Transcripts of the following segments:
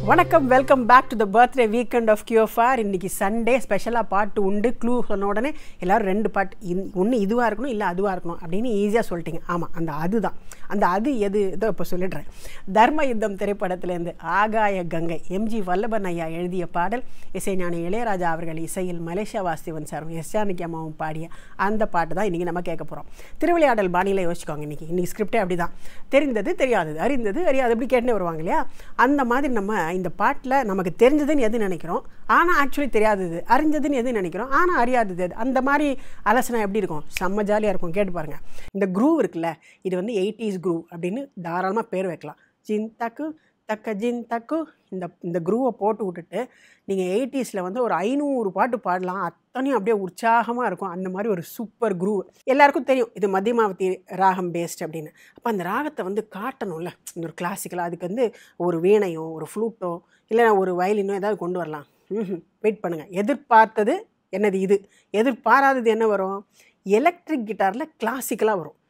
வணக்கம் welcome back to the birthday weekend of QFR இன்னைக்கு Sunday ஸ்பெஷலாக பாட்டு உண்டு க்ளூ சொன்ன உடனே எல்லாரும் ரெண்டு பாட்டு ஒன்று இதுவாக இருக்கணும் இல்லை அதுவாக இருக்கணும் அப்படின்னு ஈஸியாக சொல்லிட்டீங்க ஆமாம் அந்த அதுதான் அந்த அது எது இதோ இப்போ சொல்லிடுறேன் தர்ம யுத்தம் திரைப்படத்திலேருந்து ஆகாய கங்கை எம்ஜி வல்லபன் ஐயா எழுதிய பாடல் இசைஞானி இளையராஜா அவர்கள் இசையில் மலேசியா வாஸ்திவன் சாரும் எஸ் ஜானகி அம்மாவும் பாடிய அந்த பாட்டு தான் இன்றைக்கி நம்ம கேட்க போகிறோம் திருவிளையாடல் பாணியில் யோசிச்சுக்கோங்க இன்றைக்கி இன்றைக்கி ஸ்கிரிப்டே அப்படி தான் தெரிந்தது தெரியாதது அறிந்தது அறியாது அப்படி கேட்டுனே வருவாங்க இல்லையா அந்த மாதிரி நம்ம இந்த பாட்டில் நமக்கு தெரிஞ்சதுன்னு எது நினைக்கிறோம் ஆனால் ஆக்சுவலி தெரியாதது அறிஞ்சதுன்னு எது நினைக்கிறோம் ஆனால் அறியாதது எது அந்த மாதிரி அலசனா எப்படி இருக்கும் செம்ம ஜாலியாக இருக்கும் கேட்டு பாருங்கள் இந்த குரூவ் இருக்குல்ல இது வந்து எயிட்டிஸ் குரூவ் அப்படின்னு தாராளமாக பேர் வைக்கலாம் ஜின் தக்கு தக்க ஜின் தக்கு இந்த இந்த குரூவை போட்டு விட்டுட்டு நீங்கள் எயிட்டிஸில் வந்து ஒரு ஐநூறு பாட்டு பாடலாம் அத்தனையும் அப்படியே உற்சாகமாக இருக்கும் அந்த மாதிரி ஒரு சூப்பர் குரூவ் எல்லாருக்கும் தெரியும் இது மத்தியமாவதி ராகம் பேஸ்ட் அப்படின்னு அப்போ அந்த ராகத்தை வந்து காட்டணும்ல இந்த ஒரு கிளாசிக்கலாக அதுக்கு வந்து ஒரு வீணையோ ஒரு ஃப்ளூட்டோ இல்லை ஒரு வயலினோ ஏதாவது கொண்டு வரலாம் ம் வெயிட் பண்ணுங்கள் எதிர்பார்த்தது என்னது இது எதிர்பாராதது என்ன வரும் எலக்ட்ரிக் கிட்டாரில் கிளாசிக்கலாக வரும்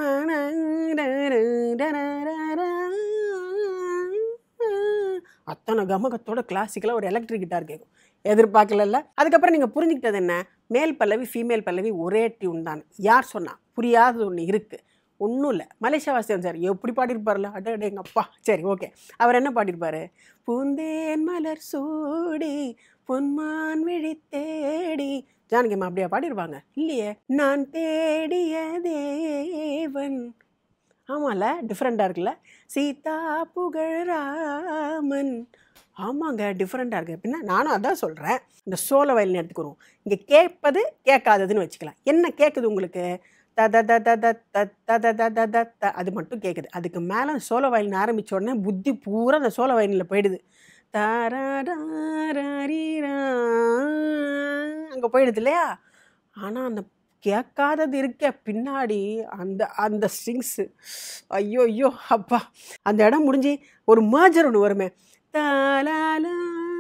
அத்தனை கமகத்தோட கிளாசிக்கலாக ஒரு எலக்ட்ரிக் கிட்டார் கேட்கும் எதிர்பார்க்கல அதுக்கப்புறம் நீங்கள் புரிஞ்சுக்கிட்டது என்ன மேல் பல்லவி ஃபீமேல் பல்லவி ஒரே டியூன் தான் யார் சொன்னா புரியாதது ஒன்று இருக்குது ஒன்றும் இல்லை மலேசியா வாசியம் சார் எப்படி பாடியிருப்பார்ல அட அட எங்கள் அப்பா சரி ஓகே அவர் என்ன பாடியிருப்பார் பூந்தேன் மலர் சூடி பொன்மான் விழி தேடி ஜானகிம்மா அப்படியா பாடியிருப்பாங்க இல்லையே நான் தேடிய தேவன் ஆமாம்ல டிஃப்ரெண்ட்டாக இருக்குல்ல சீதா புகழ் ராமன் ஆமாங்க டிஃப்ரெண்ட்டாக இருக்குது அப்படின்னா நானும் அதான் சொல்கிறேன் இந்த சோள வயலின் எடுத்துக்கிறோம் இங்கே கேட்பது கேட்காததுன்னு வச்சுக்கலாம் என்ன கேட்குது உங்களுக்கு த த த த த த த த த த த த அது மட்டும் கேட்குது அதுக்கு மேலே சோள வயலின் ஆரம்பித்த உடனே புத்தி பூரா அந்த சோள வயலினில் போயிடுது அங்கே போயிடுது இல்லையா ஆனால் அந்த கேட்காதது இருக்க பின்னாடி அந்த அந்த ஸ்ட்ரிங்ஸு ஐயோ ஐயோ அப்பா அந்த இடம் முடிஞ்சு ஒரு மேஜர் ஒன்று வருமே தாலாலா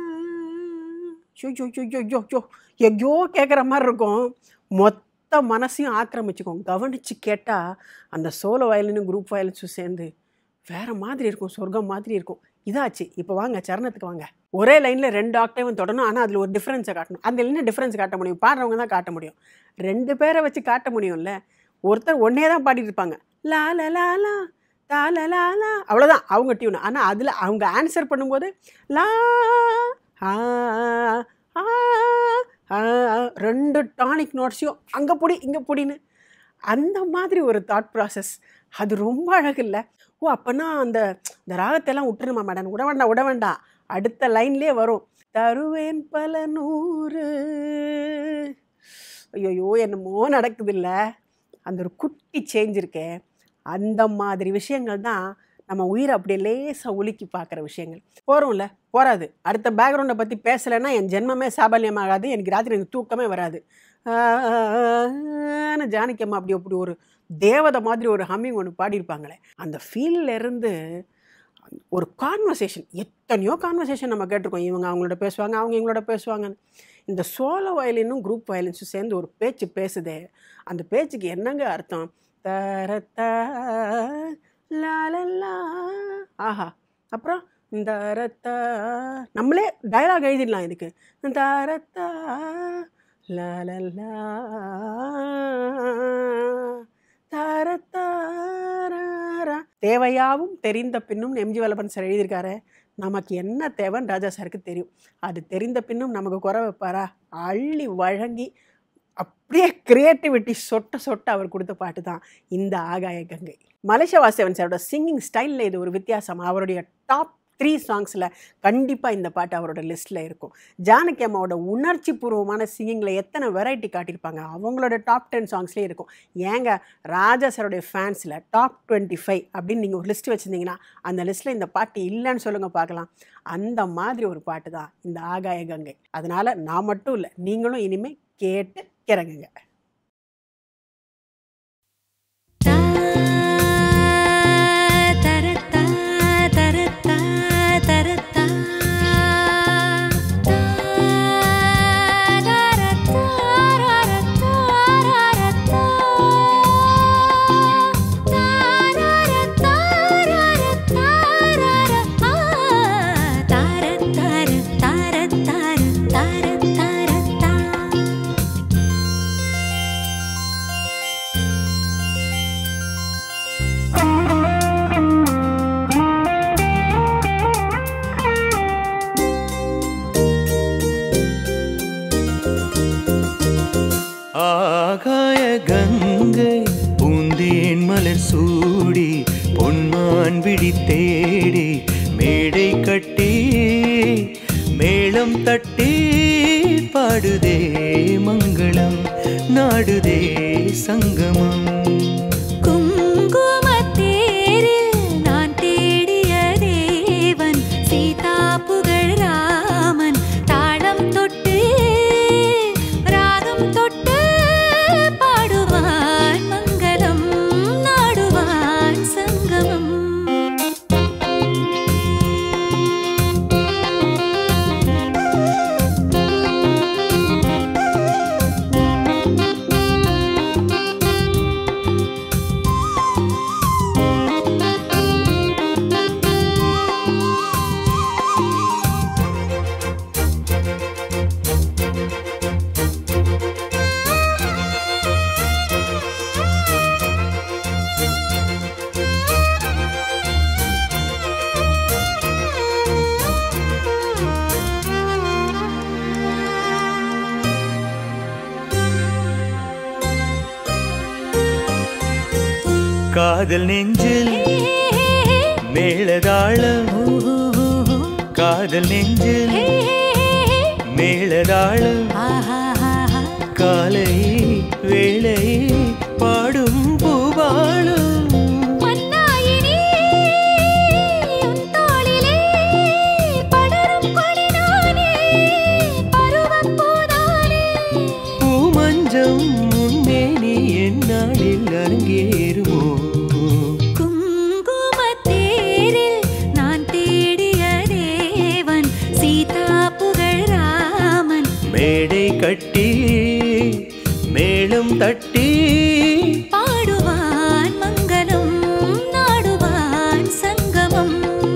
ஷோ ஷோ ஷோ ஷோ ஷோ ஷோ எங்கேயோ கேட்குற மாதிரி இருக்கும் மொத்த மனசையும் ஆக்கிரமிச்சுக்கும் கவனித்து கேட்டால் அந்த சோலோ வயலினும் குரூப் வயலின்ஸும் சேர்ந்து வேறு மாதிரி இருக்கும் சொர்க்கம் மாதிரி இருக்கும் இதாச்சு இப்போ வாங்க சரணத்துக்கு வாங்க ஒரே லைனில் ரெண்டு ஆக்டேவும் தொடணும் ஆனால் அதில் ஒரு டிஃப்ரென்ஸை காட்டணும் அந்த என்ன டிஃப்ரென்ஸ் காட்ட முடியும் பாடுறவங்க தான் காட்ட முடியும் ரெண்டு பேரை வச்சு காட்ட முடியும்ல ஒருத்தர் ஒன்றே தான் பாடிட்டு இருப்பாங்க லா லா லா லா தா லா லா லா அவ்வளோதான் அவங்க டியூன் ஆனால் அதில் அவங்க ஆன்சர் பண்ணும்போது லா ஆ ஆ ஆ, ரெண்டு டானிக் நோட்ஸையும் அங்கே பொடி இங்கே பொடின்னு அந்த மாதிரி ஒரு தாட் ப்ராசஸ் அது ரொம்ப அழகு இல்லை ஓ அப்போனா அந்த இந்த ராகத்தையெல்லாம் விட்டுருமா மேடம் விட வேண்டாம் விட வேண்டாம் அடுத்த லைன்லேயே வரும் தருவேன் பல நூறு ஐயோ என்னமோ நடக்குது இல்லை அந்த ஒரு குட்டி சேஞ்ச் இருக்கே அந்த மாதிரி விஷயங்கள் தான் நம்ம உயிரை அப்படியே லேசாக உலுக்கி பார்க்குற விஷயங்கள் போகிறோம்ல போகாது அடுத்த பேக்ரவுண்டை பற்றி பேசலைன்னா என் ஜென்மமே சாபல்யமாகாது எனக்கு ராத்திரி எனக்கு தூக்கமே வராது ஆன ஜானகியம்மா அப்படி அப்படி ஒரு தேவதை மாதிரி ஒரு ஹம்மிங் ஒன்று பாடியிருப்பாங்களே அந்த ஃபீல்ல இருந்து ஒரு கான்வர்சேஷன் எத்தனையோ கான்வர்சேஷன் நம்ம கேட்டிருக்கோம் இவங்க அவங்களோட பேசுவாங்க அவங்க இவங்களோட பேசுவாங்கன்னு இந்த சோலோ வயலினும் குரூப் வயலின்ஸும் சேர்ந்து ஒரு பேச்சு பேசுதே அந்த பேச்சுக்கு என்னங்க அர்த்தம் தரத்தா லாலல்லா ஆஹா அப்புறம் இந்த ரத்தா நம்மளே டயலாக் எழுதிடலாம் இதுக்கு தரத்தா லாலல்லா தரத்தாரா தேவையாவும் தெரிந்த பின்னும் எம்ஜி வல்லபன் சார் எழுதியிருக்காரு நமக்கு என்ன தேவைன்னு ராஜா சாருக்கு தெரியும் அது தெரிந்த பின்னும் நமக்கு குறை வைப்பாரா அள்ளி வழங்கி அப்படியே கிரியேட்டிவிட்டி சொட்ட சொட்ட அவர் கொடுத்த பாட்டு தான் இந்த ஆகாய கங்கை மலேசியா வாசவன் சாரோட சிங்கிங் ஸ்டைலில் இது ஒரு வித்தியாசம் அவருடைய டாப் த்ரீ சாங்ஸில் கண்டிப்பாக இந்த பாட்டு அவரோட லிஸ்ட்டில் இருக்கும் ஜானகி அம்மாவோட உணர்ச்சி பூர்வமான சிங்கிங்கில் எத்தனை வெரைட்டி காட்டியிருப்பாங்க அவங்களோட டாப் டென் சாங்ஸ்லேயே இருக்கும் ஏங்க ராஜா சாரோடைய ஃபேன்ஸில் டாப் டுவெண்ட்டி ஃபைவ் அப்படின்னு நீங்கள் ஒரு லிஸ்ட் வச்சுருந்தீங்கன்னா அந்த லிஸ்ட்டில் இந்த பாட்டு இல்லைன்னு சொல்லுங்கள் பார்க்கலாம் அந்த மாதிரி ஒரு பாட்டு தான் இந்த ஆகாய கங்கை அதனால் நான் மட்டும் இல்லை நீங்களும் இனிமேல் கேட்டு கிறங்குங்க தரத்தா தரத்தா தரத்தா தரத்தா ரரத்தா ரரத்தா மலர் சூடி பொன்மான் விழி தேடி மேடை கட்டி மேளம் தட்டி பாடுதே மங்களம் நாடுதே சங்கமம் குங்குமத்தேரில் நான் தேடிய தேவன் சீதா புகழ் ராமன் தாளம் தொட்டு ராகம் தொட்டு பாடுவான் மங்களம் நாடுவான் சங்கமம் காதல் நெஞ்சில் மேளதாளம் காதல் நெஞ்சில் மேளதாளம் காலை வேளை பாடும் பூபாளும் மன்னாயினி உன் தோளிலே படரும் கொடிநானே பருவப் பூதானே பூமஞ்சம் முன்னேனி என்னாளில் அரங்கேறுமோ குங்குமத்தேரில் நான் தேடிய தேவன் சீதா புகழ் ராமன் மேடை கட்டி மேளம் தட்டி பாடுவான் மங்களம் நாடுவான் சங்கமம்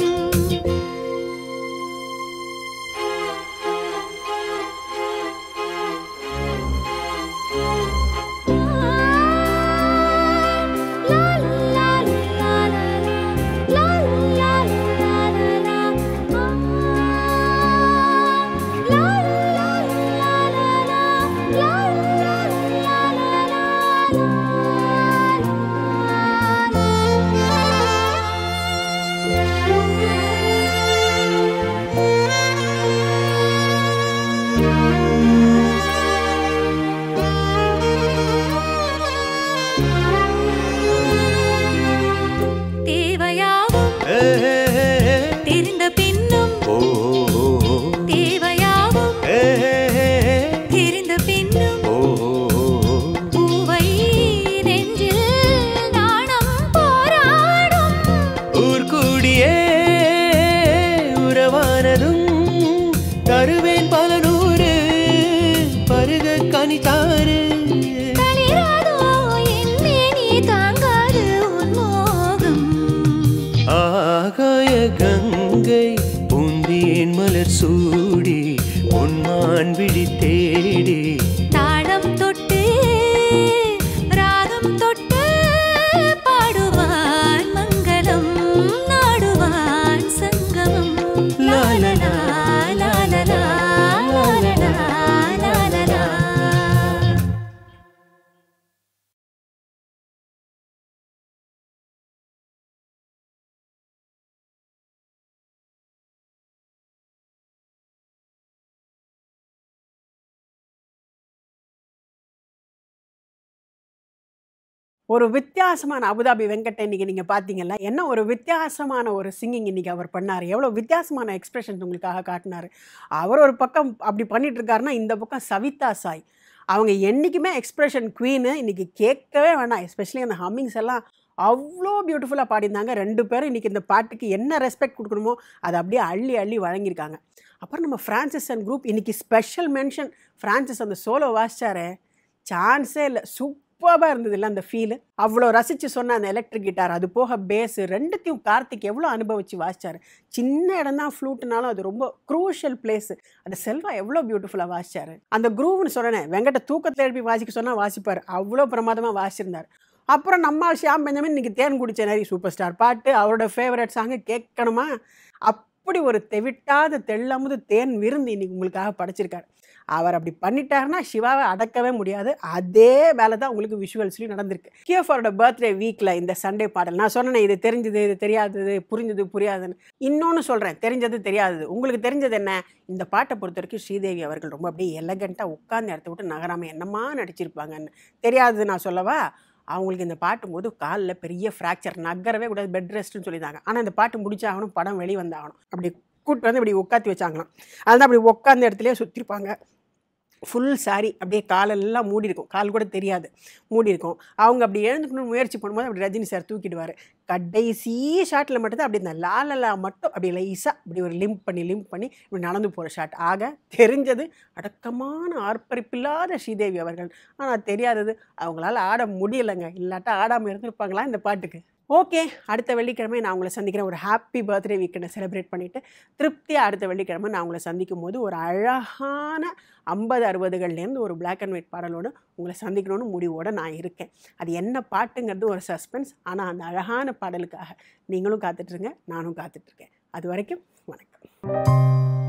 தேவையாவும் ஏ, ஏ, ஏ, ஏ. தெரிந்த பின்னும் ஓ, ஓ, ஓ, ஓ. தேவையாவும் ஏ, ஏ, ஏ, ஏ. தெரிந்த பின்னும் ஓ, ஓ, ஓ, ஓ. பூவை நெஞ்சில் நாணம் போராடும் ஊர் கூடியே உறவானதும் தருவேன் பல நூறு பருக கனித்தாரு தளிராதோ என் மேனி தாங்காது உன் மோகம் ஆகாய கங்கை பூந்தியின் மலர் சூடி பொன்மான் விழி தேடி தாளம் தொட்டு ராகம் தொட்டு பாடுவான் மங்களம் நாடுவான் சங்கமம் லாலலா லாலலா லாலலா லாலலா ஒரு வித்தியாசமான அபுதாபி வெங்கட் இன்னைக்கு நீங்கள் பார்த்தீங்கல்ல என்ன ஒரு வித்தியாசமான ஒரு சிங்கிங் இன்னைக்கு அவர் பண்ணார் எவ்வளோ வித்தியாசமான எக்ஸ்பிரஷன்ஸ் உங்களுக்காக காட்டினார் அவர் ஒரு பக்கம் அப்படி பண்ணிட்டு இருக்காருன்னா இந்த பக்கம் சவிதா சாய் அவங்க என்றைக்குமே எக்ஸ்பிரஷன் குவீனு இன்னைக்கு கேட்கவே வேணாம் எஸ்பெஷலி அந்த ஹம்மிங்ஸ் எல்லாம் அவ்வளோ பியூட்டிஃபுல்லாக பாடியிருந்தாங்க ரெண்டு பேரும் இன்றைக்கி இந்த பாட்டுக்கு என்ன ரெஸ்பெக்ட் கொடுக்கணுமோ அதை அப்படியே அள்ளி அள்ளி வழங்கியிருக்காங்க அப்புறம் நம்ம ஃப்ரான்சிஸ் அண்ட் குரூப் இன்னைக்கு ஸ்பெஷல் மென்ஷன் ஃப்ரான்சிஸ் அந்த சோலோ வாசிச்சாரே சான்ஸே இல்லை சூப்பராக இருந்தது இல்லை அந்த ஃபீலு அவ்வளோ ரசித்து சொன்ன அந்த எலக்ட்ரிக் கிட்டார் அது போக பேஸு ரெண்டுத்தையும் கார்த்திக் எவ்வளோ அனுபவிச்சு வாசிச்சார் சின்ன இடம் தான் ஃப்ளூட்டுனாலும் அது ரொம்ப க்ரூஷியல் பிளேஸ் அந்த செல்வா எவ்வளோ பியூட்டிஃபுல்லாக வாசிச்சார் அந்த குரூவ்னு சொன்னேன் வெங்கட்ட தூக்கத்தில் எழுப்பி வாசிக்க சொன்னால் வாசிப்பார் அவ்வளோ பிரமாதமாக வாசிச்சிருந்தார் அப்புறம் நம்மால் ஷியாம் பெஞ்சமின் இன்னைக்கு தேன் குடிச்ச நிறைய சூப்பர் ஸ்டார் பாட்டு அவரோட ஃபேவரட் சாங்கு கேட்கணுமா அப்படி அப்படி ஒரு தெவிட்டாத தெள்ளமுது தேன் விருந்து இன்னைக்கு உங்களுக்காக படைச்சிருக்காரு அவர் அப்படி பண்ணிட்டாருன்னா சிவாவை அடக்கவே முடியாது அதே வேலை தான் உங்களுக்கு விஷுவல்ஸ்லையும் நடந்திருக்கு கியோஃபாரோட பர்த்டே வீக்கில் இந்த சண்டே பாடல் நான் சொன்னேனே இது தெரிஞ்சது இது தெரியாதது புரிஞ்சது புரியாதுன்னு இன்னொன்று சொல்கிறேன் தெரிஞ்சது தெரியாதது உங்களுக்கு தெரிஞ்சது என்ன இந்த பாட்டை பொறுத்த வரைக்கும் ஸ்ரீதேவி அவர்கள் ரொம்ப அப்படியே எலகண்ட்டாக உட்கார்ந்து இடத்த விட்டு நகராமல் என்னமா நடிச்சிருப்பாங்கன்னு தெரியாதது நான் சொல்லவா அவங்களுக்கு இந்த பாட்டு போது காலில் பெரிய ஃப்ராக்சர் நகரவே கூடாது பெட் ரெஸ்ட்னு சொல்லியிருந்தாங்க ஆனால் இந்த பாட்டு முடிச்சாகணும் படம் வெளி வந்தாகணும் அப்படி கூட்டு வந்து இப்படி உட்காத்தி வச்சாங்களாம் அதுதான் அப்படி உட்காந்த இடத்துலயே சுற்றிருப்பாங்க ஃபுல் சாரி அப்படியே காலெல்லாம் மூடி இருக்கும் கால் கூட தெரியாது மூடி இருக்கும் அவங்க அப்படி எழுந்துக்கணும்னு முயற்சி பண்ணும்போது அப்படி ரஜினி சார் தூக்கிடுவார் கடைசி ஷாட்டில் மட்டும்தான் அப்படி இந்த லாலலா மட்டும் அப்படி லைஸாக இப்படி ஒரு லிம்ப் பண்ணி லிம்ப் பண்ணி இப்படி நடந்து போகிற ஷாட் ஆக தெரிஞ்சது அடக்கமான ஆர்ப்பரிப்பில்லாத ஸ்ரீதேவி அவர்கள் ஆனால் தெரியாதது அவங்களால ஆட முடியலைங்க இல்லாட்டா ஆடாமல் இருந்திருப்பாங்களா இந்த பாட்டுக்கு ஓகே அடுத்த வெள்ளிக்கிழமை நான் உங்களை சந்திக்கிறேன் ஒரு ஹாப்பி பர்த்டே வீக்கெண்டை செலிப்ரேட் பண்ணிவிட்டு திருப்தியாக அடுத்த வெள்ளிக்கிழமை நான் உங்களை சந்திக்கும் போது ஒரு அழகான ஐம்பது அறுபதுகள்லேருந்து ஒரு Black அண்ட் ஒயிட் பாடலோடு உங்களை சந்திக்கணும்னு முடிவோடு நான் இருக்கேன் அது என்ன பாட்டுங்கிறது ஒரு சஸ்பென்ஸ் ஆனால் அந்த அழகான பாடலுக்காக நீங்களும் காத்துட்ருங்க நானும் காத்துட்ருக்கேன் அது வரைக்கும் வணக்கம்